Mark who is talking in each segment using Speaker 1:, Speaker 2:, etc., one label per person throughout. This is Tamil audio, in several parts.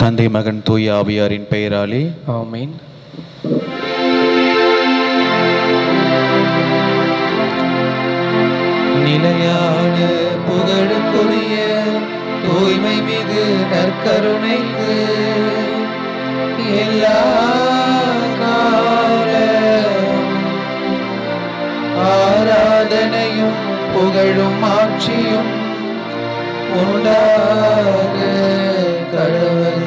Speaker 1: தந்தை மகன் தூய ஆவியாரின் பெயராலே
Speaker 2: ஆமென்
Speaker 3: நிலையான புகழுக்குரிய தூய்மை மிகு நற்கருணைக்கு எல்லா காலம் ஆராதனையும் புகழும் ஆட்சியும் உண்டாக கடவுள்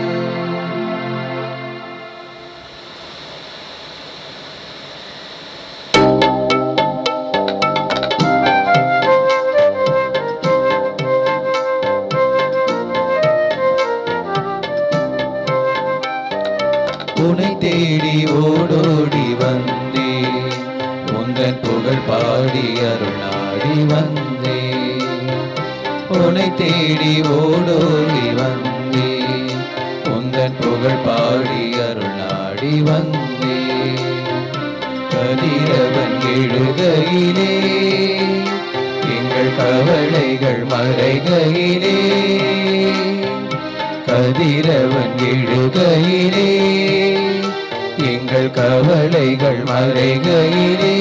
Speaker 3: உனை தேடி ஓடோடி வந்தே உந்தன் புகழ் பாடி அருள் நாடி வந்தே உனை தேடி ஓடோடி வந்தே உந்தன் புகழ் பாடி அருள் நாடி வந்தே கதிரவன் எழுகையிலே எங்கள் கவலைகள் மறைகையிலே கதிரவன் எழுகையிலே எங்கள் கவலைகள் மறைகையிலே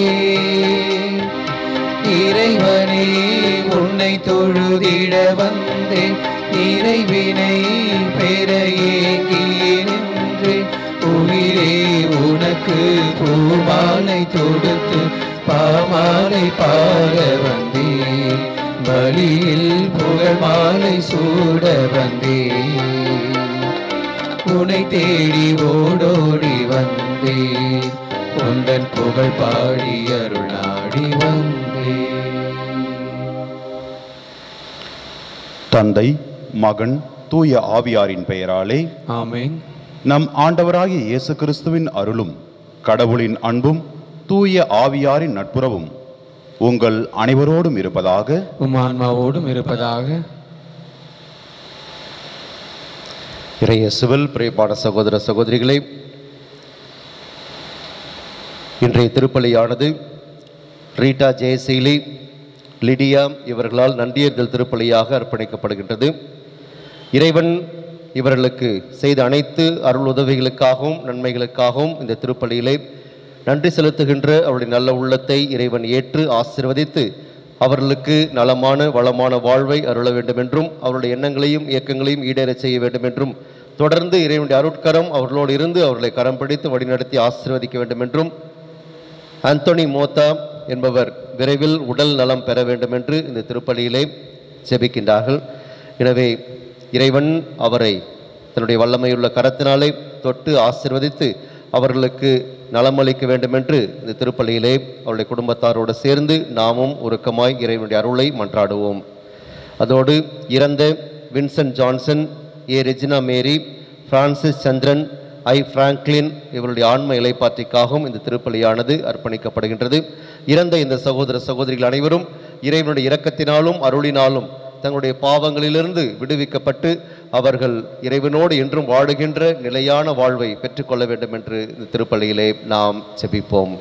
Speaker 3: இறைவனே உன்னை தொழுதிட வந்தேன் இறைவினை பெற ஏங்கி நின்றே உயிரே உனக்கு பூமாலை தொடுத்து பாமாலை பாட வந்தேன் பலியில் புகழ் மாலை சூட வந்தேன் உனை தேடி ஓடோடி வந்தேன் உந்தன் புகழ் பாடி அருள் நாடி வந்தேன்
Speaker 4: தந்தை மகன் தூய ஆவியாரின் பெயராலே
Speaker 2: ஆமென்
Speaker 4: நம் ஆண்டவராகிய இயேசு கிறிஸ்துவின் அருளும் கடவுளின் அன்பும் தூய ஆவியாரின் நட்புறவும் உங்கள் அனைவரோடும் இருப்பதாக
Speaker 2: உம் ஆன்மாவோடும் இருப்பதாக
Speaker 5: இறையேசுவில் பிரியப்பான சகோதர சகோதரிகளே இன்றைய திருப்பலியானது ரீட்டா ஜெயசீலி லிடியா இவர்களால் நன்றியர்கள் திருப்பலியாக அர்ப்பணிக்கப்படுகின்றது இறைவன் இவர்களுக்கு செய்த அனைத்து அருள் உதவிகளுக்காகவும் நன்மைகளுக்காகவும் இந்த திருப்பலியிலே நன்றி செலுத்துகின்ற அவருடைய நல்ல உள்ளத்தை இறைவன் ஏற்று ஆசீர்வதித்து அவர்களுக்கு நலமான வளமான வாழ்வை அருள வேண்டும் என்றும் அவருடைய எண்ணங்களையும் இயக்கங்களையும் ஈடேறச் செய்ய வேண்டும் என்றும் தொடர்ந்து இறைவனுடைய அருட்கரம் அவர்களோடு இருந்து அவர்களை கரம் பிடித்து வழிநடத்தி ஆசீர்வதிக்க வேண்டும் என்றும் அந்தோனி மோத்தா என்பவர் விரைவில் உடல் நலம் பெற வேண்டும் என்று இந்த திருப்பலியிலே ஜெபிக்கின்றார்கள் எனவே இறைவன் அவரை தன்னுடைய வல்லமையுள்ள கரத்தினாலே தொட்டு ஆசீர்வதித்து அவர்களுக்கு நலமளிக்க வேண்டும் என்று இந்த திருப்பலியிலே அவருடைய குடும்பத்தாரோடு சேர்ந்து நாமும் உருக்கமாய் இறைவனுடைய அருளை மன்றாடுவோம் அதோடு இறந்த Vincent Johnson A Regina Mary Francis Chandran I Franklin இவருடைய ஆன்ம இலைப்பாற்றிக்காகவும் இந்த திருப்பலியானது அர்ப்பணிக்கப்படுகின்றது இறந்த இந்த சகோதர சகோதரிகள் அனைவரும் இறைவனுடைய இரக்கத்தினாலும் அருளினாலும் தங்களுடைய பாவங்களிலிருந்து விடுவிக்கப்பட்டு அவர்கள் இறைவனோடு என்றும் வாழுகின்ற நிலையான வாழ்வை பெற்றுக்கொள்ள வேண்டும் என்று இந்த திருப்பலியிலே நாம் செபிப்போம்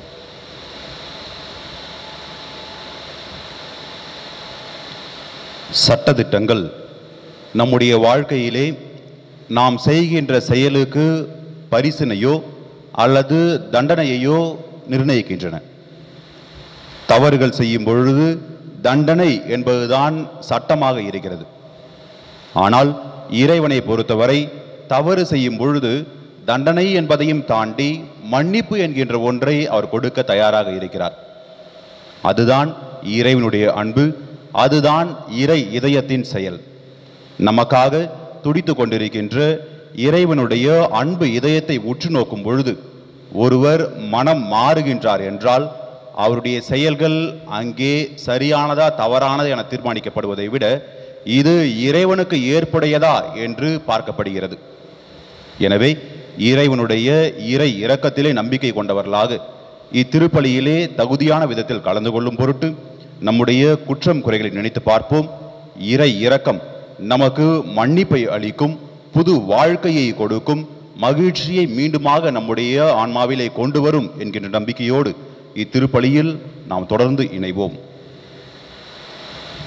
Speaker 4: சட்டதிட்டங்கள் நம்முடைய வாழ்க்கையிலே நாம் செய்கின்ற செயலுக்கு பரிசினையோ அல்லது தண்டனையையோ நிர்ணயிக்கின்றன தவறுகள் செய்யும் பொழுது தண்டனை என்பதுதான் சட்டமாக இருக்கிறது ஆனால் இறைவனை பொறுத்தவரை தவறு செய்யும் பொழுது தண்டனை என்பதையும் தாண்டி மன்னிப்பு என்கின்ற ஒன்றை அவர் கொடுக்க தயாராக இருக்கிறார் அதுதான் இறைவனுடைய அன்பு அதுதான் இறை இதயத்தின் செயல் நமக்காக துடித்து கொண்டிருக்கின்ற இறைவனுடைய அன்பு இதயத்தை உற்று நோக்கும் பொழுது ஒருவர் மனம் மாறுகின்றார் என்றால் அவருடைய செயல்கள் அங்கே சரியானதா தவறானதா என தீர்மானிக்கப்படுவதை விட இது இறைவனுக்கு ஏற்புடையதா என்று பார்க்கப்படுகிறது எனவே இறைவனுடைய இறை இரக்கத்திலே நம்பிக்கை கொண்டவர்களாக இத்திருப்பலியிலே தகுதியான விதத்தில் கலந்து கொள்ளும் பொருட்டு நம்முடைய குற்றம் குறைகளை நினைத்து பார்ப்போம் இறை இரக்கம் நமக்கு மன்னிப்பை அளிக்கும் புது வாழ்க்கையை கொடுக்கும் மகிழ்ச்சியை மீண்டுமாக நம்முடைய ஆன்மாவிலே கொண்டு வரும் என்கின்ற நம்பிக்கையோடு இத்திருப்பலியில் நாம் தொடர்ந்து இணைவோம்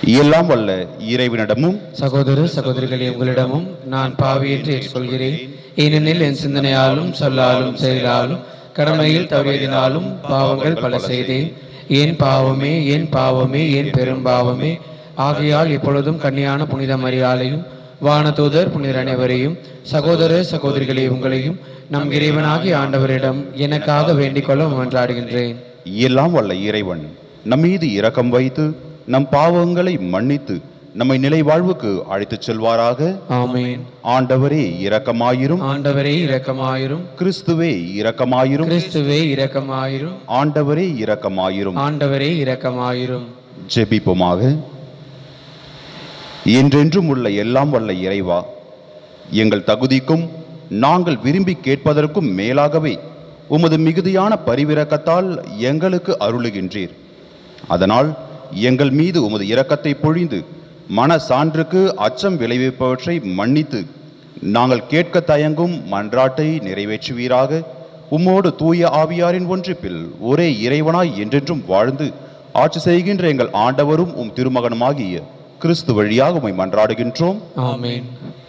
Speaker 4: எல்லாம் வல்ல இறைவனிடமும்
Speaker 2: சகோதர சகோதரிகளே உங்களிடமும் நான் பாவியென்று சொல்கிறேன் ஏனெனில் என் சிந்தனையாலும் சொல்லாலும் செயலாலும் கடமையில் தவறியதினாலும் பாவங்கள் பல செய்தேன் ஏன் பாவமே ஏன் பாவமே ஏன் பெரும் பாவமே ஆகையால் இப்பொழுதும் கன்னியான புனித மரியாதையும் வானதூதர் புனிதர் அனைவரையும் சகோதர சகோதரிகளே உங்களையும் நம் இறைவனாகிய ஆண்டவரிடம் எனக்காக வேண்டிக் கொள்ள மன்றாடுகின்றேன்
Speaker 4: எல்லாம் வல்ல இறைவன் நம் மீது இரக்கம் வைத்து நம் பாவங்களை மன்னித்து நம்மை நிலை வாழ்வுக்கு அழைத்துச் செல்வாராக
Speaker 2: ஆமென்
Speaker 4: ஆண்டவரே இரக்கமாயிரும்
Speaker 2: ஆண்டவரே இரக்கமாயிரும்
Speaker 4: கிறிஸ்துவே இரக்கமாயிரும்
Speaker 2: கிறிஸ்துவே இரக்கமாயிரும்
Speaker 4: ஆண்டவரே இரக்கமாயிரும்
Speaker 2: ஆண்டவரே இரக்கமாயிரும்
Speaker 4: ஜெபிப்போமாக என்றென்றும் உள்ள எல்லாம் வல்ல இறைவா எங்கள் தகுதிக்கும் நாங்கள் விரும்பி கேட்பதற்கும் மேலாகவே உமது மிகுதியான பரிவிரக்கத்தால் எங்களுக்கு அருளுகின்றீர் அதனால் எங்கள் மீது உமது இரக்கத்தை பொழிந்து மன சான்றுக்கு அச்சம் விளைவிப்பவற்றை மன்னித்து நாங்கள் கேட்க தயங்கும் மன்றாட்டை நிறைவேற்றுவீராக உம்மோடு தூய ஆவியாரின் ஒன்றிப்பில் ஒரே இறைவனாய் என்றென்றும் வாழ்ந்து ஆட்சி செய்கின்ற எங்கள் ஆண்டவரும் உம் திருமகனுமாகிய கிறிஸ்து வழியாக உம்மை மன்றாடுகின்றோம்
Speaker 2: ஆமென்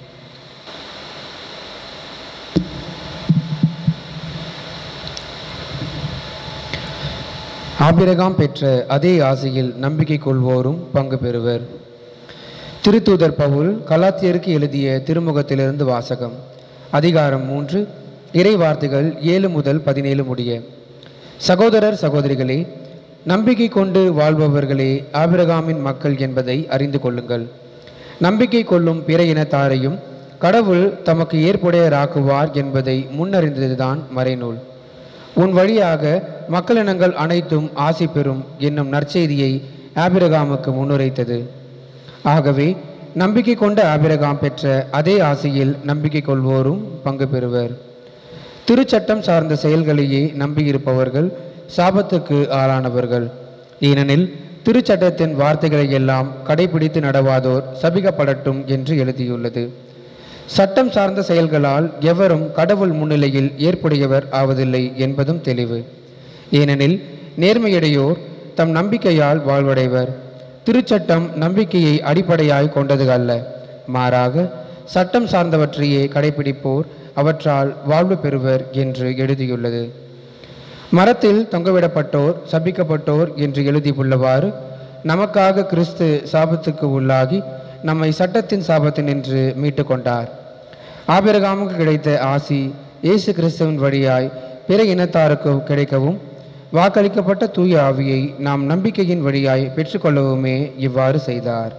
Speaker 2: ஆபிரகாம் பெற்ற அதே ஆசையில் நம்பிக்கை கொள்வோரும் பங்கு பெறுவர் திருத்தூதர் பவுல் கலாத்தியருக்கு எழுதிய திருமுகத்திலிருந்து வாசகம் அதிகாரம் மூன்று இறை வார்த்தைகள் ஏழு முதல் பதினேழு முடிய சகோதரர் சகோதரிகளே நம்பிக்கை கொண்டு வாழ்பவர்களே ஆபிரகாமின் மக்கள் என்பதை அறிந்து கொள்ளுங்கள் நம்பிக்கை கொள்ளும் பிற இனத்தாரையும் கடவுள் தமக்கு ஏற்புடையராக்குவார் என்பதை முன்னறிந்ததுதான் மறைநூல் உன் வழியாக மக்களினங்கள் அனைத்தும் ஆசி பெறும் என்னும் நற்செய்தியை ஆபிரகாமுக்கு முன்னுரைத்தது ஆகவே நம்பிக்கை கொண்ட ஆபிரகாம் பெற்ற அதே ஆசையில் நம்பிக்கை கொள்வோரும் பங்கு பெறுவர் திருச்சட்டம் சார்ந்த செயல்களையே நம்பியிருப்பவர்கள் சாபத்துக்கு ஆளானவர்கள் ஏனெனில் திருச்சட்டத்தின் வார்த்தைகளை எல்லாம் கடைபிடித்து நடவாதோர் சபிக்கப்படட்டும் என்று எழுதியுள்ளது சட்டம் சார்ந்த செயல்களால் எவரும் கடவுள் முன்னிலையில் ஏற்புடையவர் ஆவதில்லை என்பதும் தெளிவு ஏனெனில் நேர்மையுடையோர் தம் நம்பிக்கையால் வாழ்வடைவர் திருச்சட்டம் நம்பிக்கையை அடிப்படையாய் கொண்டது அல்ல மாறாக சட்டம் சார்ந்தவற்றையே கடைபிடிப்போர் அவற்றால் வாழ்வு பெறுவர் என்று எழுதியுள்ளது மரத்தில் தொங்கவிடப்பட்டோர் சபிக்கப்பட்டோர் என்று எழுதியுள்ளவாறு நமக்காக கிறிஸ்து சாபத்துக்கு உள்ளாகி நம்மை சட்டத்தின் சாபத்தினின்று மீட்டு கொண்டார் ஆபிரகாமுக்கு கிடைத்த ஆசி இயேசு கிறிஸ்துவின் வழியாய் பிற இனத்தாருக்கு கிடைக்கவும் வாக்களிக்கப்பட்ட தூய ஆவியை நாம் நம்பிக்கையின் வழியாய் பெற்றுக்கொள்ளவுமே இவ்வாறு செய்தார்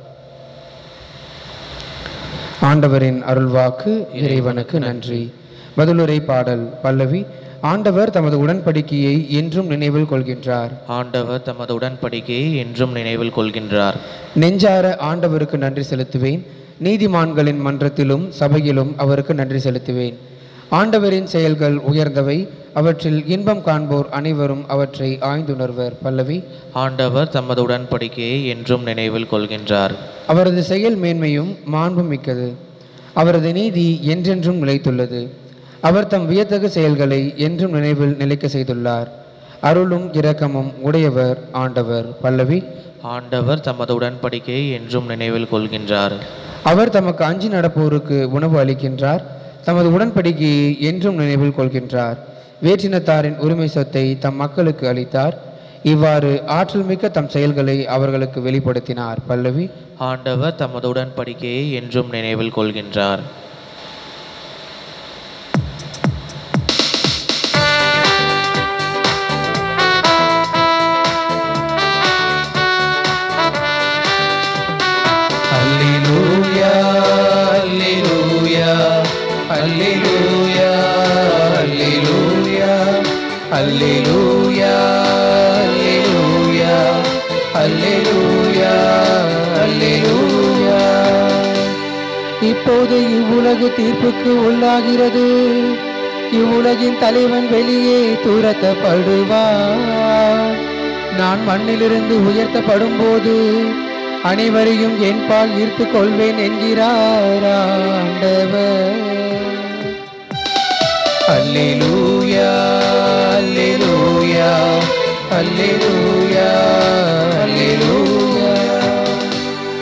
Speaker 2: ஆண்டவரின் அருள்வாக்கு இறைவனுக்கு நன்றி பதிலுரை பாடல் பல்லவி ஆண்டவர் தமது உடன்படிக்கையை என்றும் நினைவில் கொள்கின்றார்
Speaker 6: ஆண்டவர் தமது உடன்படிக்கையை என்றும் நினைவில் கொள்கின்றார்
Speaker 2: நெஞ்சார ஆண்டவருக்கு நன்றி செலுத்துவேன் நீதிமான்களின் மன்றத்திலும் சபையிலும் அவருக்கு நன்றி செலுத்துவேன் ஆண்டவரின் செயல்கள் உயர்ந்தவை அவற்றில் இன்பம் காண்போர் அனைவரும் அவற்றை ஆய்ந்துணர்வர் பல்லவி
Speaker 6: ஆண்டவர் தமது உடன்படிக்கையை என்றும் நினைவில் கொள்கின்றார்
Speaker 2: அவரது செயல் மேன்மையும் மாண்பும் மிக்கது அவரது நீதி என்றென்றும் நிலைத்துள்ளது அவர் தம் வியத்தகு செயல்களை என்றும் நினைவில் நிலைக்க செய்துள்ளார் அருளும் இரக்கமும் உடையவர் ஆண்டவர் பல்லவி
Speaker 6: ஆண்டவர் தமது உடன்படிக்கையை என்றும் நினைவில் கொள்கின்றார்
Speaker 2: அவர் தமக்கு அஞ்சி நடப்போருக்கு உணவு அளிக்கின்றார் தமது உடன்படிக்கையை என்றும் நினைவில் கொள்கின்றார் வேற்றினத்தாரின் உரிமை சொத்தை தம் மக்களுக்கு அளித்தார் இவ்வாறு ஆற்றல் மிக்க தம் செயல்களை அவர்களுக்கு வெளிப்படுத்தினார் பல்லவி
Speaker 6: ஆண்டவர் தமது உடன்படிக்கையை என்றும் நினைவில் கொள்கின்றார்
Speaker 3: அல்லேலூயா அல்லேலூயா அல்லேலூயா அல்லேலூயா அல்லேலூயா அல்லேலூயா அல்லேலூயா அல்லேலூயா
Speaker 2: இப்போது இவ்வுலகு தீர்ப்புக்கு உள்ளாகிறது இவ்வுலகின் தலைவன் வெளியே துரத்தப்படுவார் நான் மண்ணிலிருந்து உயர்த்தப்படும் போது அனைவரையும் என்பால் ஈர்த்து கொள்வேன் என்கிறார் ஆண்டவர்
Speaker 3: அல்லேலூயா அல்லேலூயா அல்லேலூயா அல்லேலூயா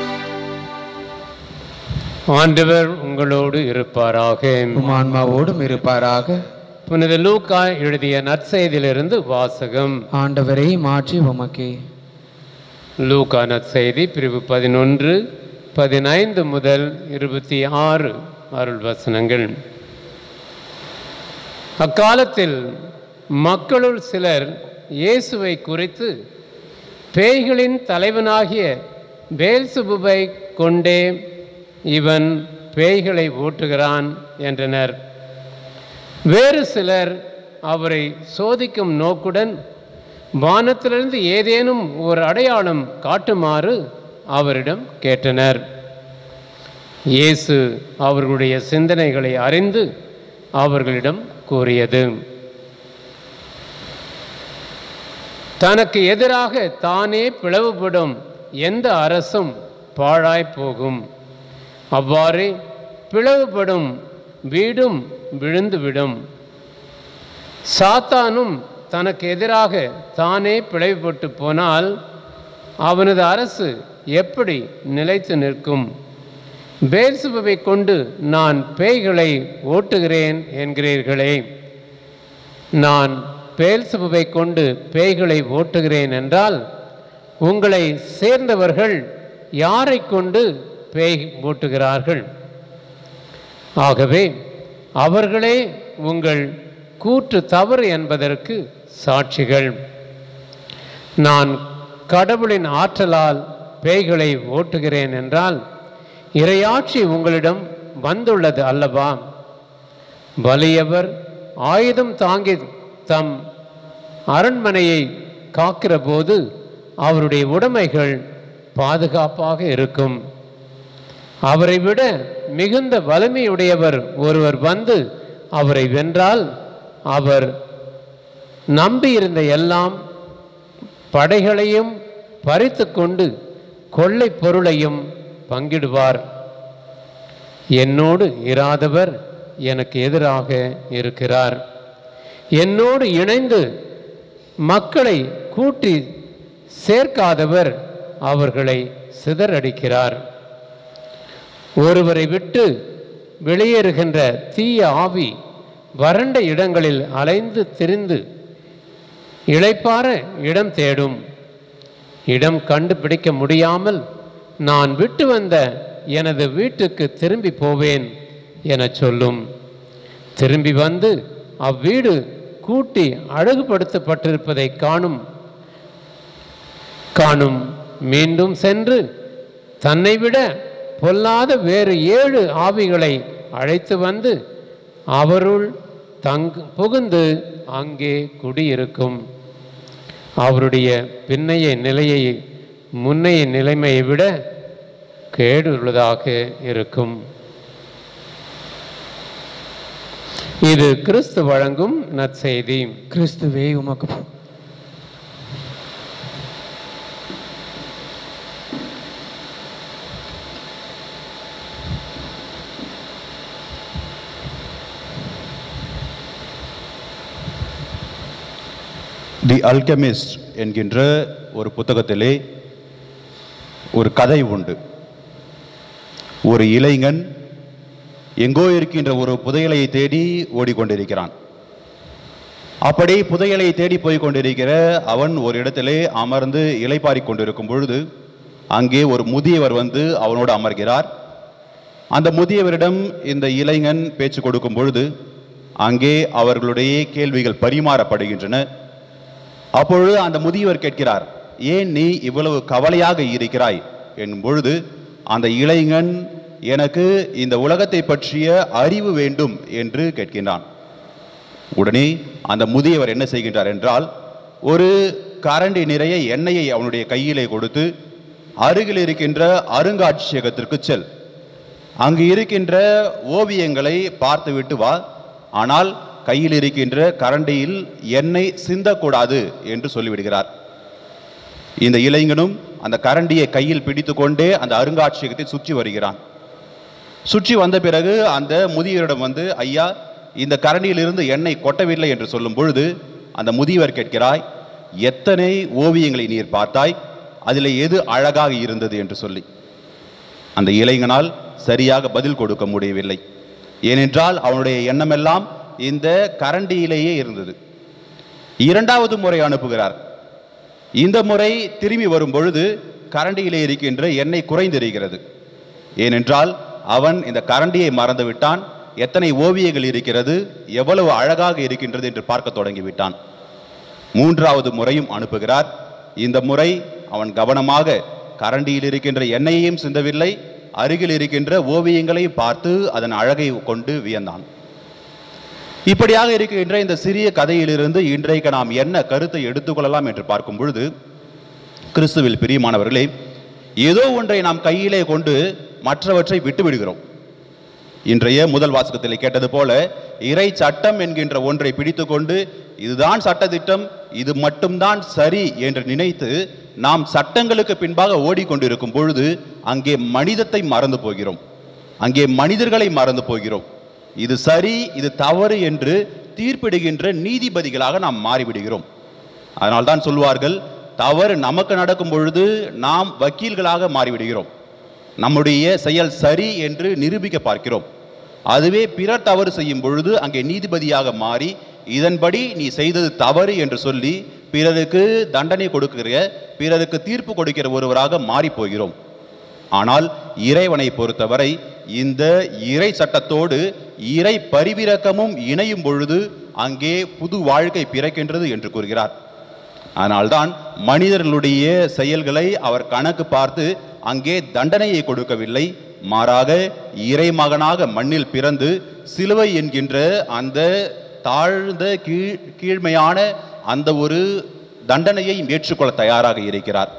Speaker 7: ஆண்டவர் உங்களோடு இருப்பாராக
Speaker 2: உம் ஆன்மாவோடும் இருப்பாராக
Speaker 7: புனித லூக்கா எழுதிய நற்செய்தியிலிருந்து வாசகம்
Speaker 2: ஆண்டவரை மாற்றி உமக்கே
Speaker 7: லூக்கா நற்செய்தி பிரிவு பதினொன்று பதினைந்து முதல் இருபத்தி ஆறு அருள் வசனங்கள் அக்காலத்தில் மக்களுள் சிலர் இயேசுவை குறித்து பேய்களின் தலைவனாகிய பேல்சுபுபை கொண்டே இவன் பேய்களை ஓட்டுகிறான் என்றனர் வேறு சிலர் அவரை சோதிக்கும் நோக்குடன் வானத்திலிருந்து ஏதேனும் ஒரு அடையாளம் காட்டுமாறு அவரிடம் கேட்டனர் இயேசு அவர்களுடைய சிந்தனைகளை அறிந்து அவர்களிடம் கூறியது தனக்கு எதிராக தானே பிளவுபடும் எந்த அரசும் பாழாய் போகும் அவ்வாறே பிளவுபடும் வீடும் விழுந்துவிடும் சாத்தானும் தனக்கு எதிராக தானே பிளவுபட்டு போனால் அவனது அரசு எப்படி நிலைத்து நிற்கும் பேல்சுபவை கொண்டு நான் பேய்களை ஓட்டுகிறேன் என்கிறீர்களே நான் பேல்சுபவை கொண்டு பேய்களை ஓட்டுகிறேன் என்றால் உங்களை சேர்ந்தவர்கள் யாரை கொண்டு பேய் ஓட்டுகிறார்கள் ஆகவே அவர்களே உங்கள் கூற்று தவறு என்பதற்கு சாட்சிகள் நான் கடவுளின் ஆற்றலால் பேய்களை ஓட்டுகிறேன் என்றால் இரையாட்சி உங்களிடம் வந்துள்ளது அல்லவா வலியவர் ஆயுதம் தாங்கி தம் அரண்மனையை காக்கிற போது அவருடைய உடைமைகள் பாதுகாப்பாக இருக்கும் அவரை விட மிகுந்த வலிமையுடையவர் ஒருவர் வந்து அவரை வென்றால் அவர் நம்பியிருந்த எல்லாம் படைகளையும் பறித்து கொண்டு கொள்ளை பொருளையும் பங்கிடுவார் என்னோடு இராதவர் எனக்கு எதிராக இருக்கிறார் என்னோடு இணைந்து மக்களை கூட்டி சேர்க்காதவர் அவர்களை சிதறடிக்கிறார் ஒருவரை விட்டு வெளியேறுகின்ற தீய ஆவி வறண்ட இடங்களில் அலைந்து திரிந்து இளைப்பாற இடம் தேடும் இடம் கண்டுபிடிக்க முடியாமல் நான் விட்டு வந்த எனது வீட்டுக்கு திரும்பி போவேன் என சொல்லும் திரும்பி வந்து அவ்வீடு கூட்டி அழகுபடுத்தப்பட்டிருப்பதை காணும் காணும் மீண்டும் சென்று தன்னை விட பொல்லாத வேறு ஏழு ஆவிகளை அழைத்து வந்து அவருள் தங்கு புகுந்து அங்கே குடியிருக்கும் அவருடைய பின்னைய நிலையை முன்னைய நிலைமையை விட கேடுள்ளதாக இருக்கும் இது கிறிஸ்து வழங்கும் நற்செய்தி
Speaker 2: கிறிஸ்துவே உமக்கு பு-
Speaker 4: தி அல்கெமிஸ்ட் என்கின்ற ஒரு புத்தகத்திலே ஒரு கதை உண்டு ஒரு இளைஞன் எங்கோ இருக்கின்ற ஒரு புதையலை தேடி ஓடிக்கொண்டிருக்கிறான் அப்படி புதையலை தேடி போய் கொண்டிருக்கிற அவன் ஒரு இடத்திலே அமர்ந்து இளைப்பாறிக் கொண்டிருக்கும் பொழுது அங்கே ஒரு முதியவர் வந்து அவனோடு அமர்கிறார் அந்த முதியவரிடம் இந்த இளைஞன் பேச்சு கொடுக்கும் பொழுது அங்கே அவர்களுடைய கேள்விகள் பரிமாறப்படுகின்றன அப்பொழுது அந்த முதியவர் கேட்கிறார் ஏன் நீ இவ்வளவு கவலையாக இருக்கிறாய் என்னும் பொழுது அந்த இளைஞன் எனக்கு இந்த உலகத்தை பற்றிய அறிவு வேண்டும் என்று கேட்கின்றான் உடனே அந்த முதியவர் என்ன செய்கின்றார் என்றால் ஒரு கரண்டி நிறைய எண்ணெயை அவனுடைய கையிலே கொடுத்து அருகில் இருக்கின்ற அருங்காட்சியகத்திற்கு செல் அங்கு இருக்கின்ற ஓவியங்களை பார்த்துவிட்டு வா ஆனால் கையில் இருக்கின்ற கரண்டியில் எண்ணெய் சிந்தக்கூடாது என்று சொல்லிவிடுகிறார் இந்த இளைஞனும் அந்த கரண்டியை கையில் பிடித்துக்கொண்டே அந்த அருங்காட்சியகத்தை சுற்றி வருகிறான் சுற்றி வந்த பிறகு அந்த முதியவரிடம் வந்து ஐயா இந்த கரண்டியிலிருந்து எண்ணெய் கொட்டவில்லை என்று சொல்லும் பொழுது அந்த முதியவர் கேட்கிறாய் எத்தனை ஓவியங்களை நீர் பார்த்தாய் அதில் எது அழகாக இருந்தது என்று சொல்லி அந்த இளைஞனால் சரியாக பதில் கொடுக்க முடியவில்லை ஏனென்றால் அவனுடைய எண்ணமெல்லாம் இந்த கரண்டியிலேயே இருந்தது இரண்டாவது முறை அனுப்புகிறார் இந்த முறை திரும்பி வரும் பொழுது கரண்டியிலே இருக்கின்ற எண்ணெய் குறைந்திருக்கிறது ஏனென்றால் அவன் இந்த கரண்டியை மறந்து விட்டான் எத்தனை ஓவியங்கள் இருக்கிறது எவ்வளவு அழகாக இருக்கின்றது என்று பார்க்க தொடங்கிவிட்டான் மூன்றாவது முறையும் அனுப்புகிறார் இந்த முறை அவன் கவனமாக கரண்டியில் இருக்கின்ற எண்ணெயையும் சிந்தவில்லை அருகில் இருக்கின்ற ஓவியங்களை பார்த்து அதன் அழகை கொண்டு வியந்தான் இப்படியாக இருக்கின்ற இந்த சிறிய கதையிலிருந்து இன்றைக்கு நாம் என்ன கருத்தை எடுத்துக்கொள்ளலாம் என்று பார்க்கும் பொழுது கிறிஸ்துவில் பிரியமானவர்களே ஏதோ ஒன்றை நாம் கையிலே கொண்டு மற்றவற்றை விட்டு விடுகிறோம் இன்றைய முதல் வாசகத்தில் கேட்டது போல இறை சட்டம் என்கின்ற ஒன்றை பிடித்துக்கொண்டு இதுதான் சட்டத்திட்டம் இது மட்டும்தான் சரி என்று நினைத்து நாம் சட்டங்களுக்கு பின்பாக ஓடிக்கொண்டிருக்கும் பொழுது அங்கே மனிதத்தை மறந்து போகிறோம் அங்கே மனிதர்களை மறந்து போகிறோம் இது சரி இது தவறு என்று தீர்ப்பிடுகின்ற நீதிபதிகளாக நாம் மாறிவிடுகிறோம் அதனால்தான் சொல்வார்கள் தவறு நமக்கு நடக்கும் பொழுது நாம் வக்கீல்களாக மாறிவிடுகிறோம் நம்முடைய செயல் சரி என்று நிரூபிக்க பார்க்கிறோம் அதுவே பிறர் தவறு செய்யும் பொழுது அங்கே நீதிபதியாக மாறி இதன்படி நீ செய்தது தவறு என்று சொல்லி பிறருக்கு தண்டனை கொடுக்கிற பிறருக்கு தீர்ப்பு கொடுக்கிற ஒருவராக மாறி போகிறோம் ஆனால் இறைவனை பொறுத்தவரை இந்த இறை சட்டத்தோடு இறை பரிவிரக்கமும் இணையும் பொழுது அங்கே புது வாழ்க்கை பிறக்கின்றது என்று கூறுகிறார் அதனால்தான் மனிதர்களுடைய செயல்களை அவர் கணக்கு பார்த்து அங்கே தண்டனையை கொடுக்கவில்லை மாறாக இறைமகனாக மண்ணில் பிறந்து சிலுவை என்கின்ற அந்த தாழ்ந்த கீழ் கீழ்மையான அந்த ஒரு தண்டனையை ஏற்றுக்கொள்ள தயாராக இருக்கிறார்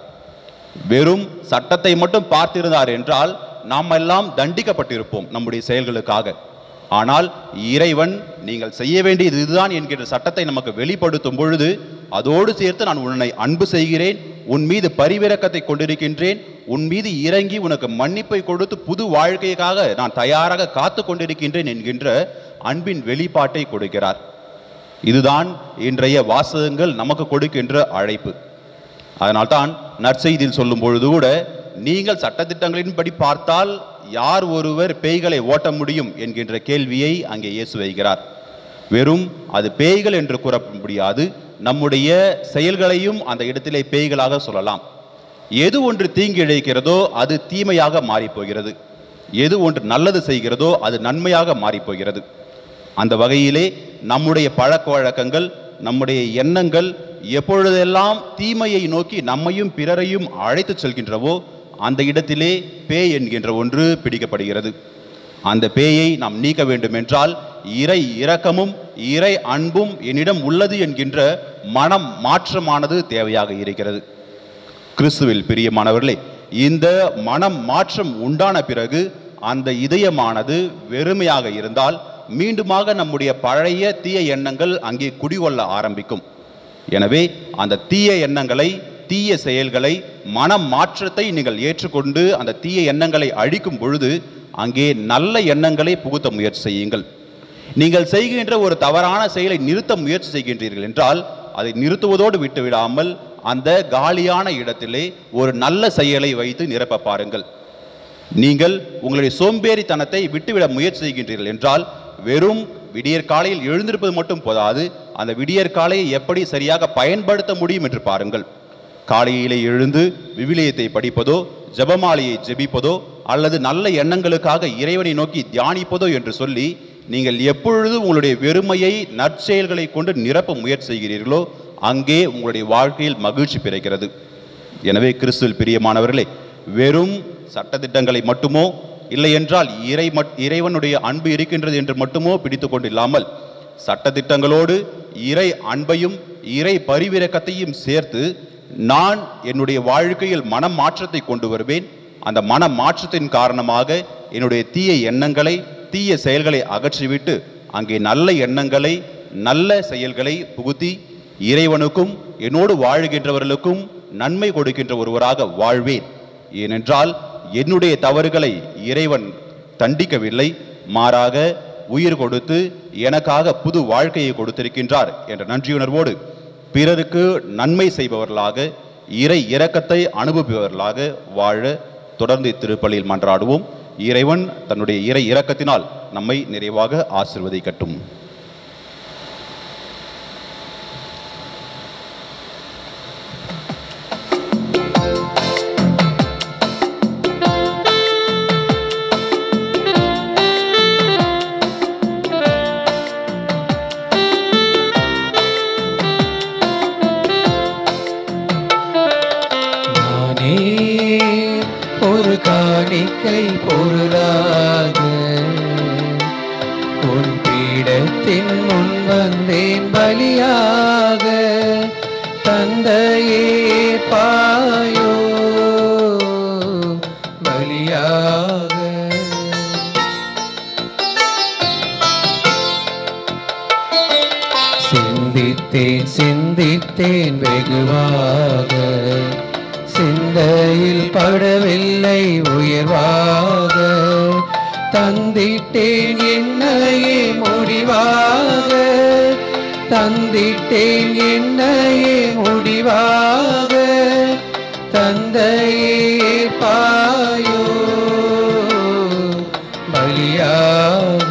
Speaker 4: வெறும் சட்டத்தை மட்டும் பார்த்திருந்தார் என்றால் நாம் எல்லாம் தண்டிக்கப்பட்டிருப்போம் நம்முடைய செயல்களுக்காக ஆனால் இறைவன் நீங்கள் செய்ய வேண்டியது இதுதான் என்கின்ற சட்டத்தை நமக்கு வெளிப்படுத்தும் பொழுது அதோடு சேர்த்து நான் உன்னை அன்பு செய்கிறேன் உன் மீது பரிவிரக்கத்தை கொண்டிருக்கின்றேன் உன் மீது இறங்கி உனக்கு மன்னிப்பை கொடுத்து புது வாழ்க்கைக்காக நான் தயாராக காத்து கொண்டிருக்கின்றேன் என்கின்ற அன்பின் வெளிப்பாட்டை கொடுக்கிறார் இதுதான் இன்றைய வாசகங்கள் நமக்கு கொடுக்கின்ற அழைப்பு அதனால்தான் நற்செய்தியில் சொல்லும் பொழுது கூட நீங்கள் சட்டத்திட்டங்களின்படி பார்த்தால் யார் ஒருவர் பேய்களை ஓட்ட முடியும் என்கின்ற கேள்வியை அங்கே இயேசு வைக்கிறார் வெறும் அது பேய்கள் என்று கூற முடியாது நம்முடைய செயல்களையும் அந்த இடத்திலே பேய்களாக சொல்லலாம் எது ஒன்று தீங்கு இழைக்கிறதோ அது தீமையாக மாறிப் போகிறது எது ஒன்று நல்லது செய்கிறதோ அது நன்மையாக மாறிப் போகிறது அந்த வகையிலே நம்முடைய பழக்க வழக்கங்கள் நம்முடைய எண்ணங்கள் எப்பொழுதெல்லாம் தீமையை நோக்கி நம்மையும் பிறரையும் அழைத்துச் செல்கின்றவோ அந்த இடத்திலே பேய் என்கின்ற ஒன்று பிடிக்கப்படுகிறது அந்த பேயை நாம் நீக்க வேண்டும் என்றால் இறை இரக்கமும் இறை அன்பும் என்னிடம் உள்ளது என்கின்ற மனம் மாற்றமானது தேவையாக இருக்கிறது கிறிஸ்துவில் பிரியமானவர்களே இந்த மனம் மாற்றம் உண்டான பிறகு அந்த இதயமானது வெறுமையாக இருந்தால் மீண்டுமாக நம்முடைய பழைய தீய எண்ணங்கள் அங்கே குடிகொள்ள ஆரம்பிக்கும் எனவே அந்த தீய எண்ணங்களை தீய செயல்களை மனம் மாற்றத்தை நீங்கள் ஏற்றுக்கொண்டு அந்த தீய எண்ணங்களை அழிக்கும் பொழுது அங்கே நல்ல எண்ணங்களை புகுத்த முயற்சி செய்யுங்கள் நீங்கள் செய்கின்ற ஒரு தவறான செயலை நிறுத்த முயற்சி செய்கின்றீர்கள் என்றால் அதை நிறுத்துவதோடு விட்டுவிடாமல் அந்த காலியான இடத்திலே ஒரு நல்ல செயலை வைத்து நிரப்ப பாருங்கள் நீங்கள் உங்களுடைய சோம்பேறித்தனத்தை விட்டுவிட முயற்சி செய்கின்றீர்கள் என்றால் வெறும் விடியற் காலையில் எழுந்திருப்பது மட்டும் போதாது அந்த விடியற் காலையை எப்படி சரியாக பயன்படுத்த முடியும் என்று பாருங்கள் காலையிலே எழுந்து விவிலியத்தை படிப்பதோ ஜெபமாலையை ஜெபிப்பதோ அல்லது நல்ல எண்ணங்களுக்காக இறைவனை நோக்கி தியானிப்பதோ என்று சொல்லி நீங்கள் எப்பொழுது உங்களுடைய வெறுமையை நற்செயல்களை கொண்டு நிரப்ப முயற்சி செய்கிறீர்களோ அங்கே உங்களுடைய வாழ்க்கையில் மகிழ்ச்சி பிறக்கிறது எனவே கிறிஸ்துவில் பிரியமானவர்களே வெறும் சட்டதிட்டங்களை மட்டுமோ இல்லை என்றால் இறை மட்- இறைவனுடைய அன்பு இருக்கின்றது என்று மட்டுமோ பிடித்து கொண்டில்லாமல் சட்டதிட்டங்களோடு இறை அன்பையும் இறை பரிவிரக்கத்தையும் சேர்த்து நான் என்னுடைய வாழ்க்கையில் மனம் மாற்றத்தை கொண்டு வருவேன் அந்த மன மாற்றத்தின் காரணமாக என்னுடைய தீய எண்ணங்களை தீய செயல்களை அகற்றிவிட்டு அங்கே நல்ல எண்ணங்களை நல்ல செயல்களை புகுத்தி இறைவனுக்கும் என்னோடு வாழுகின்றவர்களுக்கும் நன்மை கொடுக்கின்ற ஒருவராக வாழ்வேன் ஏனென்றால் என்னுடைய தவறுகளை இறைவன் தண்டிக்கவில்லை மாறாக உயிர் கொடுத்து எனக்காக புது வாழ்க்கையை கொடுத்திருக்கின்றார் என்ற நன்றியுணர்வோடு பிறருக்கு நன்மை செய்பவர்களாக இறை இரக்கத்தை அனுபவிப்பவர்களாக வாழ தொடர்ந்து இத்திருப்பலியில் மன்றாடுவோம் இறைவன் தன்னுடைய இறை இரக்கத்தினால் நம்மை நிறைவாக ஆசிர்வதிக்கட்டும்
Speaker 2: நானே ஒரு காணிக்கை பொருளாக உன் பீடத்தின் முன் வந்தேன் பலியாக தந்தையே பாயோ பலியாக சிந்தித்தேன் சிந்தித்தேன் வெகுவாக சிந்தையில் படவில்லை உயர்வாக தந்திட்டேன் என்னையே முடிவாக தந்திட்டேன் என்னையே முடிவாக தந்தையே பாயோ பலியாக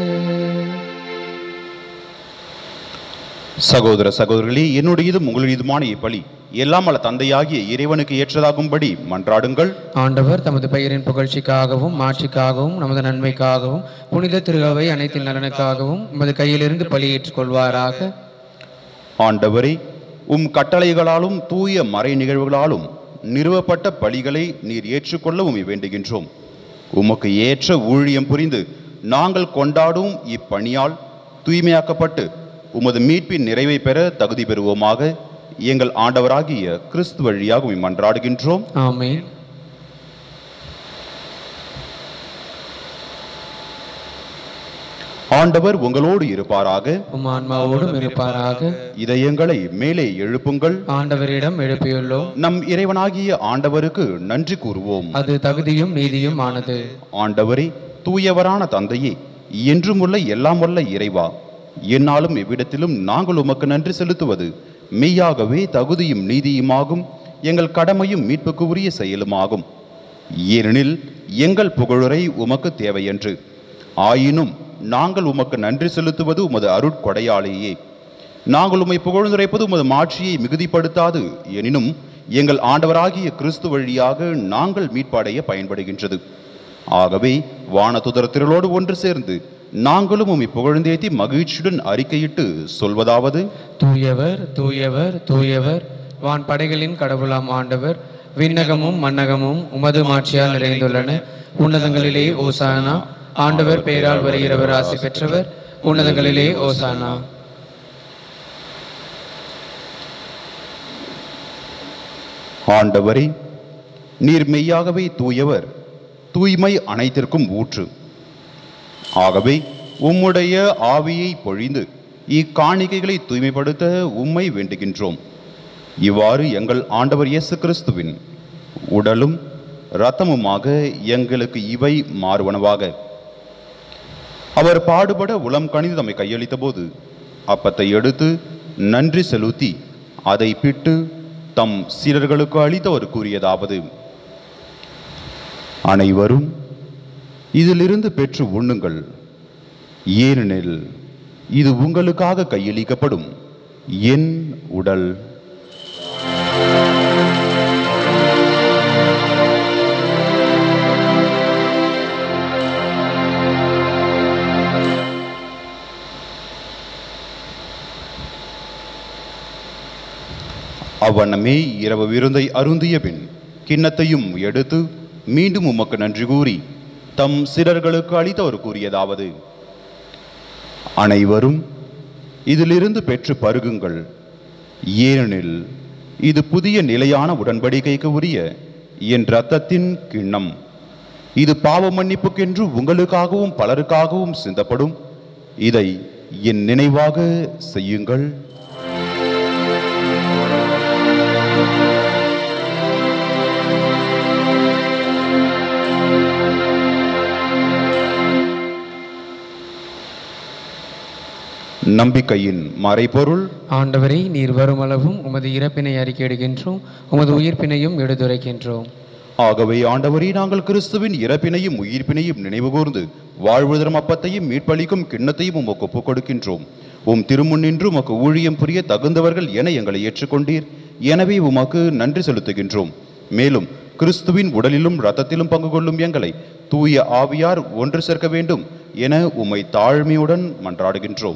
Speaker 4: சகோதர சகோதரிகளே என்னுடையதும் உங்களுடையதுமான இப்பலி எல்லாம் அல்ல தந்தையாகிய இறைவனுக்கு ஏற்றதாகும்படி மன்றாடுங்கள்
Speaker 2: ஆண்டவர் தமது பெயரின் புகழ்ச்சிக்காகவும் மாட்சிக்காகவும் நமது நன்மைக்காகவும் புனித திருகவை அனைத்து நலனுக்காகவும் உமது கையிலிருந்து பலியேற்றுக் கொள்வாராக
Speaker 4: ஆண்டவரே உம் கட்டளைகளாலும் தூய மறை நிகழ்வுகளாலும் நிறுவப்பட்ட பலிகளை நீர் ஏற்றுக்கொள்ள உம்மை வேண்டுகின்றோம் உமக்கு ஏற்ற ஊழியம் புரிந்து நாங்கள் கொண்டாடும் இப்பணியால் தூய்மையாக்கப்பட்டு உமது மீட்பின் நிறைவை பெற தகுதி பெறுவோமாக எங்கள் ஆண்டவராகிய கிறிஸ்து வழியாக உம்மை மன்றாடுகின்றோம்
Speaker 2: ஆமென்
Speaker 4: ஆண்டவர் உங்களோடு இருப்பாராக
Speaker 2: உம் ஆன்மாவோடும் இருப்பாராக
Speaker 4: இதயங்களை மேலே எழுப்புங்கள்
Speaker 2: ஆண்டவரிடம் எழுப்பியுள்ளோம்
Speaker 4: நம் இறைவனாகிய ஆண்டவருக்கு நன்றி கூறுவோம்
Speaker 2: அது தகுதியும் நீதியும் ஆனது
Speaker 4: ஆண்டவரே தூயவரான தந்தையே என்றும் உள்ள எல்லாம் வல்ல இறைவா என்னாலும் இவ்விடத்திலும் நாங்கள் உமக்கு நன்றி செலுத்துவது மெய்யாகவே தகுதியும் நீதியுமாகும் எங்கள் கடமையும் மீட்புக்கு உரிய செயலுமாகும் ஏனெனில் எங்கள் புகழுரை உமக்கு தேவையன்று ஆயினும் நாங்கள் உமக்கு நன்றி செலுத்துவது உமது அருட்கொடையாலேயே நாங்கள் உம்மை புகழ்ந்துரைப்பது உமது மாட்சியை மிகுதிப்படுத்தாது எனினும் எங்கள் ஆண்டவராகிய கிறிஸ்து வழியாக நாங்கள் மீட்படைய பயன்படுகின்றது ஆகவே வானதுதர் திரளோடு ஒன்று சேர்ந்து நாங்களும் உம்மை புகழ்ந்தேத்தி மகிழ்ச்சியுடன் அறிக்கையிட்டு சொல்வதாவது
Speaker 2: தூயவர் தூயவர் தூயவர் வான் படைகளின் கடவுளாம் ஆண்டவர் விண்ணகமும் மன்னகமும் உமது மாட்சியால் நிறைந்துள்ளன உன்னதங்களிலே ஓசானா ஆண்டவர் பெயரால் வருகிறவர் ஆசி பெற்றவர் உன்னதங்களிலே ஓசானா
Speaker 4: ஆண்டவரே நீர் மெய்யாகவே தூயவர் தூய்மை அனைத்திற்கும் ஊற்று ஆகவே உம்முடைய ஆவியை பொழிந்து இக்காணிக்கைகளை தூய்மைப்படுத்த உம்மை வேண்டுகின்றோம் இவ்வாறு எங்கள் ஆண்டவர் இயேசு கிறிஸ்துவின் உடலும் இரத்தமுமாக எங்களுக்கு இவை மாறுவனவாக அவர் பாடுபட உளம் கணிந்து தம்மை கையளித்த போது அப்பத்தை எடுத்து நன்றி செலுத்தி அதை பிட்டு தம் சீடர்களுக்கு அளித்தவர் கூறியதாவது அனைவரும் இதிலிருந்து பெற்று உண்ணுங்கள் ஏனெனில் இது உங்களுக்காக கையளிக்கப்படும் என் உடல் அவ்வண்ணமே இரவு விருந்தை அருந்திய பின் கிண்ணத்தையும் எடுத்து மீண்டும் உமக்கு நன்றி கூறி தம் சிலர்களுக்கு அளித்தவர் கூறியதாவது அனைவரும் இதிலிருந்து பெற்று பருகுங்கள் ஏனெனில் இது புதிய நிலையான உடன்படிக்கைக்கு உரிய என் இரத்தத்தின் கிண்ணம் இது பாவ மன்னிப்புக்கென்று உங்களுக்காகவும் பலருக்காகவும் சிந்தப்படும் இதை என் நினைவாக செய்யுங்கள் நம்பிக்கையின் மறைபொருள்
Speaker 2: ஆண்டவரை நீர் வருமளவும் உமது இறப்பினை அறிக்கையிடுகின்றோம் உமது உயிர்ப்பினையும் எடுத்துரைக்கின்றோம்
Speaker 4: ஆகவே ஆண்டவரே நாங்கள் கிறிஸ்துவின் இறப்பினையும் உயிர்ப்பினையும் நினைவுகூர்ந்து வாழ்வுதரும் அப்பத்தையும் மீட்பளிக்கும் கிண்ணத்தையும் உமக்கு ஒப்புக் கொடுக்கின்றோம் உம் திருமுன்னின்று உமக்கு ஊழியம் புரிய தகுந்தவர்கள் என எங்களை ஏற்றுக்கொண்டீர் எனவே உமக்கு நன்றி செலுத்துகின்றோம் மேலும் கிறிஸ்துவின் உடலிலும் இரத்தத்திலும் பங்கு கொள்ளும் எங்களை தூய ஆவியார் ஒன்று சேர்க்க வேண்டும் என உம்மை தாழ்மையுடன் மன்றாடுகின்றோம்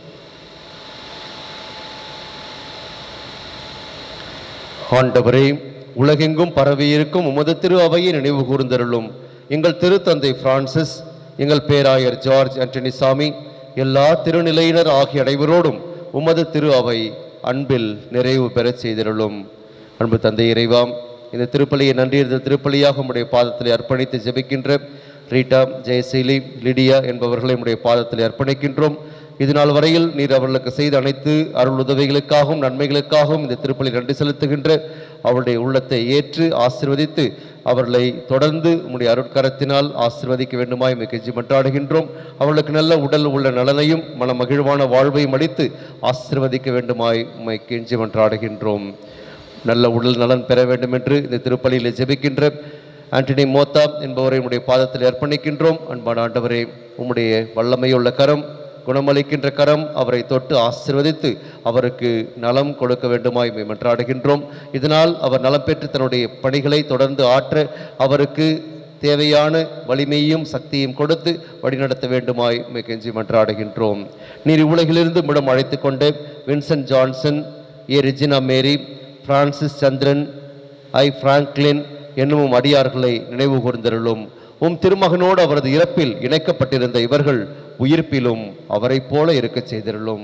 Speaker 5: ஆண்டவரே உலகெங்கும் பரவியிருக்கும் உமது திரு அவையை நினைவு கூர்ந்தருளும் எங்கள் திருத்தந்தை பிரான்சிஸ் எங்கள் பேராயர் ஜார்ஜ் ஆண்டனி சாமி எல்லா திருநிலையினர் ஆகிய அனைவரோடும் உமது திரு அவை அன்பில் நிறைவு பெறச் செய்திருளும் அன்பு தந்தை இறைவாம் இந்த திருப்பலியை நன்றியிருந்த திருப்பலியாக உம்முடைய பாதத்தில் அர்ப்பணித்து ஜெபிக்கின்ற ரீட்டா ஜெயசீலி லிடியா என்பவர்களை உம்முடைய பாதத்தில் அர்ப்பணிக்கின்றோம் இது நாள் வரையில் நீர் அவர்களுக்கு செய்த அனைத்து அருள் உதவிகளுக்காகவும் நன்மைகளுக்காகவும் இந்த திருப்பலி நன்றி செலுத்துகின்ற அவருடைய உள்ளத்தை ஏற்று ஆசிர்வதித்து அவர்களை தொடர்ந்து உம்முடைய அருட்கரத்தினால் ஆசிர்வதிக்க வேண்டுமாய் உம்மை கெஞ்சி மன்றாடுகின்றோம் அவர்களுக்கு நல்ல உடல் உள்ள நலனையும் மன மகிழ்வான வாழ்வையும் அளித்து ஆசிர்வதிக்க வேண்டுமாய் உம்மை கெஞ்சி மன்றாடுகின்றோம் நல்ல உடல் நலன் பெற வேண்டும் என்று இந்த திருப்பலியில் ஜெபிக்கின்ற ஆண்டனி மோத்தா என்பவரை உம்முடைய பாதத்தில் அர்ப்பணிக்கின்றோம் அன்பான ஆண்டவரே உம்முடைய வல்லமையுள்ள கரம் குணமளிக்கின்ற கரம் அவரை தொட்டு ஆசிர்வதித்து அவருக்கு நலம் கொடுக்க வேண்டுமாய் உம்மை மன்றாடுகின்றோம் இதனால் அவர் நலம் பெற்று தன்னுடைய பணிகளை தொடர்ந்து ஆற்ற அவருக்கு தேவையான வலிமையும் சக்தியும் கொடுத்து வழிநடத்த வேண்டுமாய் உம்மை கெஞ்சி மன்றாடுகின்றோம் நீர் உலகிலிருந்து மிடம் அழைத்து கொண்டு Vincent Johnson A Regina Mary Francis Chandran I Franklin என்னும் அடியார்களை நினைவு கூர்ந்தருளும் உம் திருமகனோடு அவரது இறப்பில் இணைக்கப்பட்டிருந்த இவர்கள் உயிர்ப்பிலும் அவரைப் போல இருக்கச் செய்திருளும்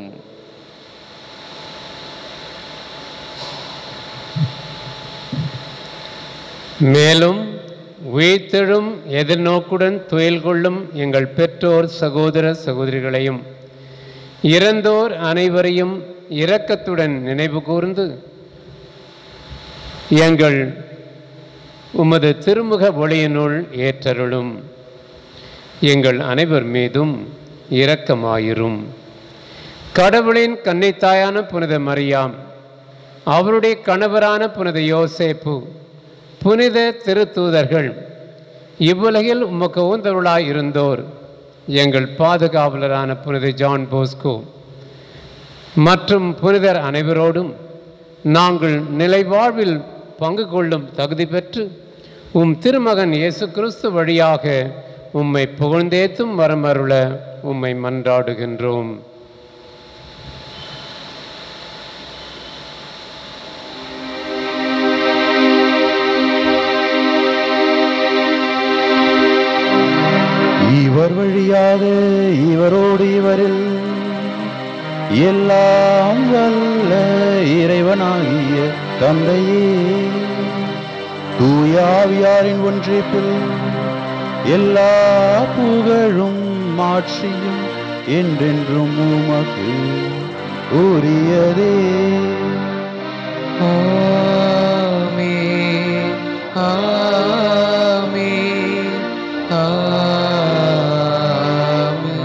Speaker 7: மேலும் உயிர்த்தெழும் எதிர்நோக்குடன் துயில் கொள்ளும் எங்கள் பெற்றோர் சகோதர சகோதரிகளையும் இறந்தோர் அனைவரையும் இரக்கத்துடன் நினைவு கூர்ந்து எங்கள் உமது திருமுக ஒளியினுள் ஏற்றருளும் எங்கள் அனைவர் மீதும் இரக்கமாயிரும் கடவுளின் கன்னித்தாயான புனித மரியாம் அவருடைய கணவரான புனித யோசேப்பு புனித திருத்தூதர்கள் இவ்வுலகில் உமக்கு ஊந்தருளாய் இருந்தோர் எங்கள் பாதுகாவலரான புனித ஜான் போஸ்கோ மற்றும் புனிதர் அனைவரோடும் நாங்கள் நிலைவாழ்வில் பங்கு கொள்ளும் தகுதி பெற்று உம் திருமகன் இயேசு கிறிஸ்து வழியாக உம்மை புகழ்ந்தேத்தும் வரமருள உம்மை மன்றாடுகின்றோம்
Speaker 4: இவர் வழியாக இவரோடு இவரில் எல்லாம் வல்ல இறைவனாகிய தந்தையே தூயாவியாரின் ஒன்றிப்பில் எல்லா புகழும் மாட்சியும் என்றென்றும் உமக்கு உரியதே
Speaker 2: ஆமென் ஆமென் ஆமென்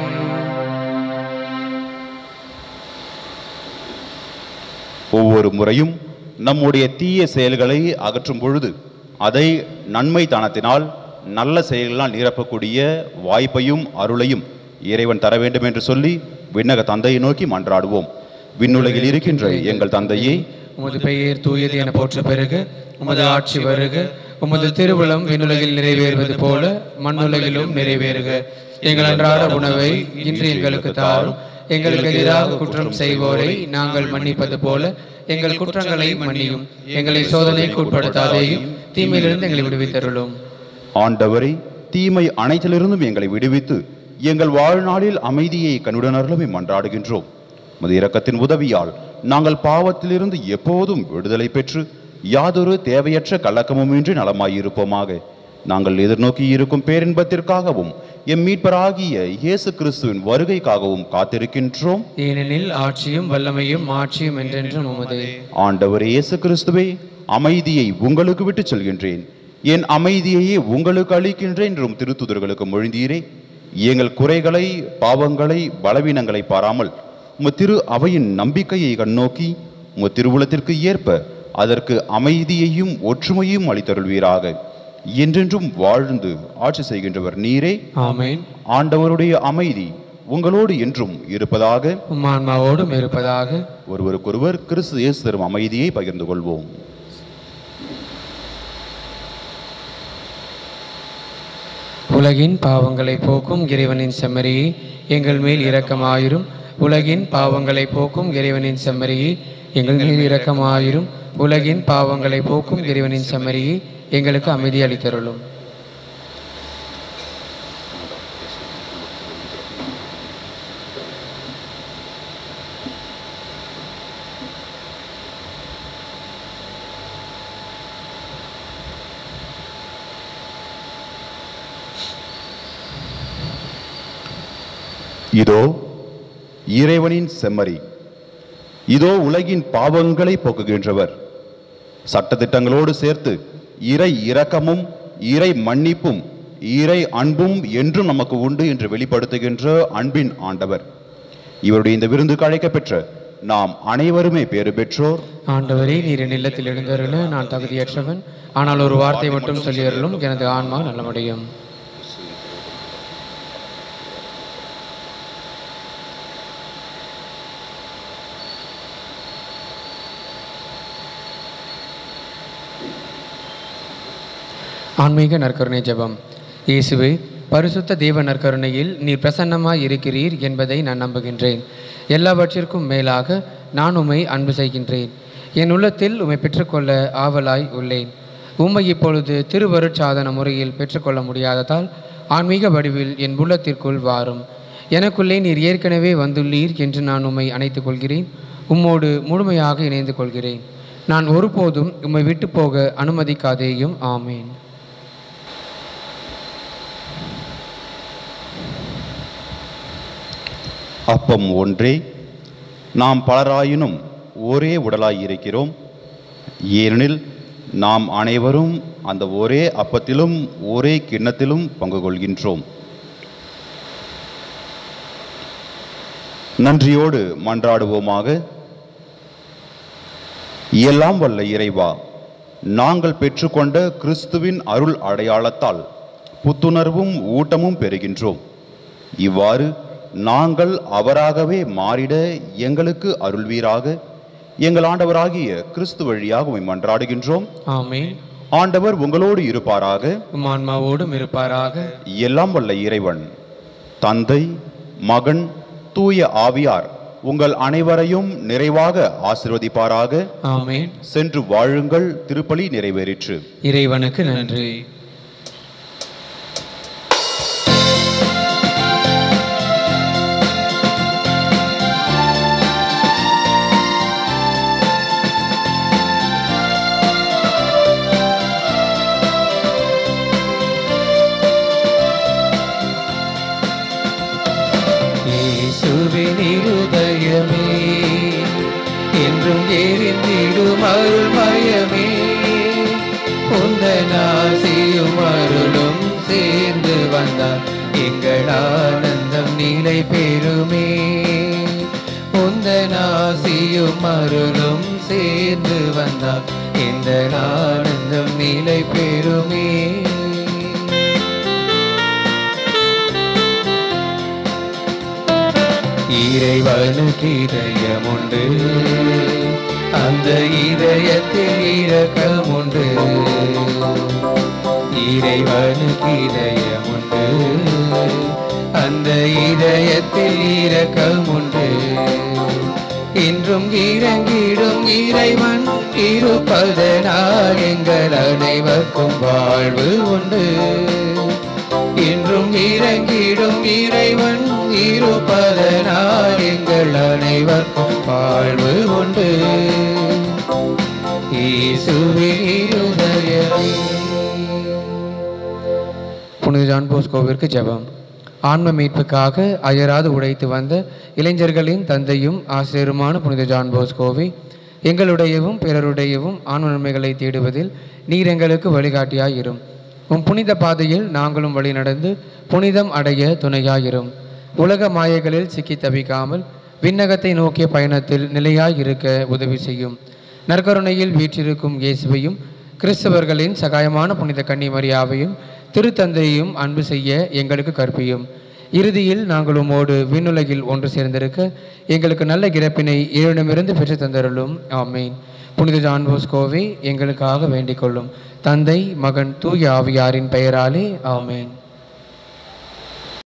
Speaker 4: ஒவ்வொரு முறையும் நம்முடைய தீய செயல்களை அகற்றும் பொழுது அதை நன்மை தானத்தினால் நல்ல செயல்களால் நிரப்பக்கூடிய வாய்ப்பையும் அருளையும் இறைவன் தர வேண்டும் என்று சொல்லி விண்ணக தந்தையை நோக்கி மன்றாடுவோம் விண்ணுலகில் இருக்கின்ற எங்கள் தந்தையே
Speaker 2: உமது பெயர் தூயது என போற்ற பிறகு உமது ஆட்சி வருக உமது திருவுளம் விண்ணுலகில் நிறைவேறுவது போல மண்ணுலகிலும் நிறைவேறுக எங்கள் அன்றாட உணவை இன்று எங்களுக்கு தாரும் எங்களுக்கு எதிராக குற்றம் செய்வோரை நாங்கள் மன்னிப்பது போல எங்கள் குற்றங்களை மன்னியும் எங்களை சோதனைக்கு உட்படுத்தாதேயும் தீமையிலிருந்து எங்களை விடுவித்தருளும்
Speaker 4: ஆண்டவரே தீமை அனைத்திலிருந்தும் எங்களை விடுவித்து எங்கள் வாழ்நாளில் அமைதியை கண்ணுடனர்களுமே மன்றாடுகின்றோம் மது இரக்கத்தின் உதவியால் நாங்கள் பாவத்திலிருந்து எப்போதும் விடுதலை பெற்று யாதொரு தேவையற்ற கலக்கமுமின்றி நலமாயிருப்போமாக நாங்கள் எதிர்நோக்கி இருக்கும் பேரின்பத்திற்காகவும் எம் மீட்பராகிய இயேசு கிறிஸ்துவின் வருகைக்காகவும் காத்திருக்கின்றோம்
Speaker 2: ஏனெனில் ஆட்சியும் வல்லமையும் ஆட்சியும் என்றென்றும் உமதே
Speaker 4: ஆண்டவர் இயேசு கிறிஸ்துவே அமைதியை உங்களுக்கு விட்டுச் செல்கின்றேன் என் அமைதியையே உங்களுக்கு அளிக்கின்றேன் என்றும் திருத்துதர்களுக்கு மொழிந்தீரே எங்கள் குறைகளை பாவங்களை பலவீனங்களை பாராமல் உம திரு அவையின் நம்பிக்கையை கண்ணோக்கி உம திருவுளத்திற்கு ஏற்ப அதற்கு அமைதியையும் ஒற்றுமையும் அளித்தருள்வீராக என்றென்றும் வாழ்ந்து ஆட்சி செய்கின்றவர் நீரே
Speaker 2: ஆமென்
Speaker 4: ஆண்டவருடைய அமைதி உங்களோடு என்றும் இருப்பதாக
Speaker 2: உம்மான்மாவோடும் இருப்பதாக
Speaker 4: ஒருவருக்கொருவர் கிறிஸ்து இயேசு தரும் அமைதியை பகிர்ந்து கொள்வோம்
Speaker 2: உலகின் பாவங்களை போக்கும் இறைவனின் செம்மறியே எங்கள் மேல் இரக்கமாயிரும் உலகின் பாவங்களை போக்கும் இறைவனின் செம்மறியே எங்கள் மேல் இரக்கமாயிரும் உலகின் பாவங்களை போக்கும் இறைவனின் செம்மறியே எங்களுக்கு அமைதி அளித்தருளும்
Speaker 4: இதோ இறைவனின் செம்மறி இதோ உலகின் பாவங்களை போக்குகின்றவர் சட்டதிட்டங்களோடு சேர்த்து இறை இரக்கமும் இறை மன்னிப்பும் இறை அன்பும் என்றும் நமக்கு உண்டு என்று வெளிப்படுத்துகின்ற அன்பின் ஆண்டவர் இவருடைய இந்த விருந்துக்கு அழைக்கப்பெற்ற நாம் அனைவருமே பேறு பெற்றோர்
Speaker 2: ஆண்டவரே நீர் என் இல்லத்தில் எழுந்தருள நான் தகுதியற்றவன் ஆனால் ஒரு வார்த்தை மட்டும் சொல்லியருளும் எனது ஆன்மா நலமடையும் ஆன்மீக நற்கருணை ஜெபம் இயேசுவே பரிசுத்த தேவ நற்கருணையில் நீர் பிரசன்னமாய் இருக்கிறீர் என்பதை நான் நம்புகின்றேன் எல்லாவற்றிற்கும் மேலாக நான் உம்மை அன்பு செய்கின்றேன் என் உள்ளத்தில் உம்மை பெற்றுக்கொள்ள ஆவலாய் உள்ளேன் உம்மை இப்பொழுது திருவருட்சாதன முறையில் பெற்றுக்கொள்ள முடியாததால் ஆன்மீக வடிவில் என் உள்ளத்திற்குள் வாரும் எனக்குள்ளே நீர் ஏற்கனவே வந்துள்ளீர் என்று நான் உம்மை அணைத்துக் கொள்கிறேன் உம்மோடு முழுமையாக இணைந்து கொள்கிறேன் நான் ஒருபோதும் உம்மை விட்டு போக அனுமதிக்காதேயும் ஆமேன்
Speaker 4: அப்பம் ஒன்றே நாம் பலராயினும் ஒரே உடலாய் இருக்கிறோம் ஏனெனில் நாம் அனைவரும் அந்த ஒரே அப்பத்திலும் ஒரே கிண்ணத்திலும் பங்கு கொள்கின்றோம் நன்றியோடு மன்றாடுவோமாக எல்லாம் வல்ல இறைவா நாங்கள் பெற்றுக்கொண்ட கிறிஸ்துவின் அருள் அடையாளத்தால் புத்துணர்வும் ஊட்டமும் பெறுகின்றோம் இவ்வாறு நாங்கள் அவராகவே மாறிட எங்களுக்கு அருள்வீராக எங்கள் ஆண்டவராகிய கிறிஸ்து வழியாக உம்மை மன்றாடுகின்றோம்
Speaker 2: ஆமேன்
Speaker 4: ஆண்டவர் உங்களோடு இருப்பாராக
Speaker 2: உம் ஆன்மாவோடும் இருப்பாராக
Speaker 4: எல்லாம் வல்ல இறைவன் தந்தை மகன் தூய ஆவியார் உங்கள் அனைவரையும் நிறைவாக ஆசிர்வதிப்பாராக
Speaker 2: ஆமேன்
Speaker 4: சென்று வாழுங்கள் திருப்பலி நிறைவேறிற்று
Speaker 2: இறைவனுக்கு நன்றி இயேசுவின் இருதயமே என்றும் எரிந்திடும் அருள் மயமே உந்தனால் செய்யும் அருளும் சேர்ந்து வந்தார் எங்கள் ஆனந்தம் நிலை பெறுமே உந்தனால் செய்யும் அருளும் சேர்ந்து வந்தார் எந்த ஆனந்தம் நிலை பெறுமே இறைவனுக்கு இதயம் உண்டு அந்த இதயத்தில் இரக்கம் உண்டு இறைவனுக்கு இதயம் உண்டு அந்த இதயத்தில் இரக்கம் உண்டு இன்றும் இறங்கிடும் இறைவன் இருப்பதனால் எங்கள் அனைவருக்கும் வாழ்வு உண்டு இன்றும் இறங்கிடும் இறைவன் இருப்பதனால் எங்கள் அனைவருக்கும் வாழ்வு உண்டு இயேசுவின் இருதயமே புனித ஜான் போஸ்கோவிற்கு ஜெபம் ஆன்ம மீட்புக்காக அயராது உழைத்து வந்த இளைஞர்களின் தந்தையும் ஆசிரியருமான புனித ஜான் போஸ்கோவை எங்களுடையவும் பிறருடையவும் ஆன்ம நன்மைகளை தேடுவதில் நீர் எங்களுக்கு வழிகாட்டியாயிரும் உம் புனித பாதையில் நாங்களும் வழி நடந்து புனிதம் அடைய துணையாயிரும் உலக மாயைகளில் சிக்கி தவிக்காமல் விண்ணகத்தை நோக்கிய பயணத்தில் நிலையாய் இருக்க உதவி செய்யும் நற்கருணையில் வீற்றிருக்கும் இயேசுவையும் கிறிஸ்தவர்களின் சகாயமான புனித கன்னிமரியாவையும் திருத்தந்தையையும் அன்பு செய்ய எங்களுக்கு கற்பியும் இறுதியில் நாங்கள் உமோடு விண்ணுலகில் ஒன்று சேர்ந்திருக்க எங்களுக்கு நல்ல இறப்பினை இறைவனிடமிருந்து பெற்று தந்தருளும் ஆமீன் புனித ஜான் போஸ்கோவை எங்களுக்காக வேண்டிக் கொள்ளும் தந்தை மகன் தூய ஆவியாரின் பெயராலே ஆமேன்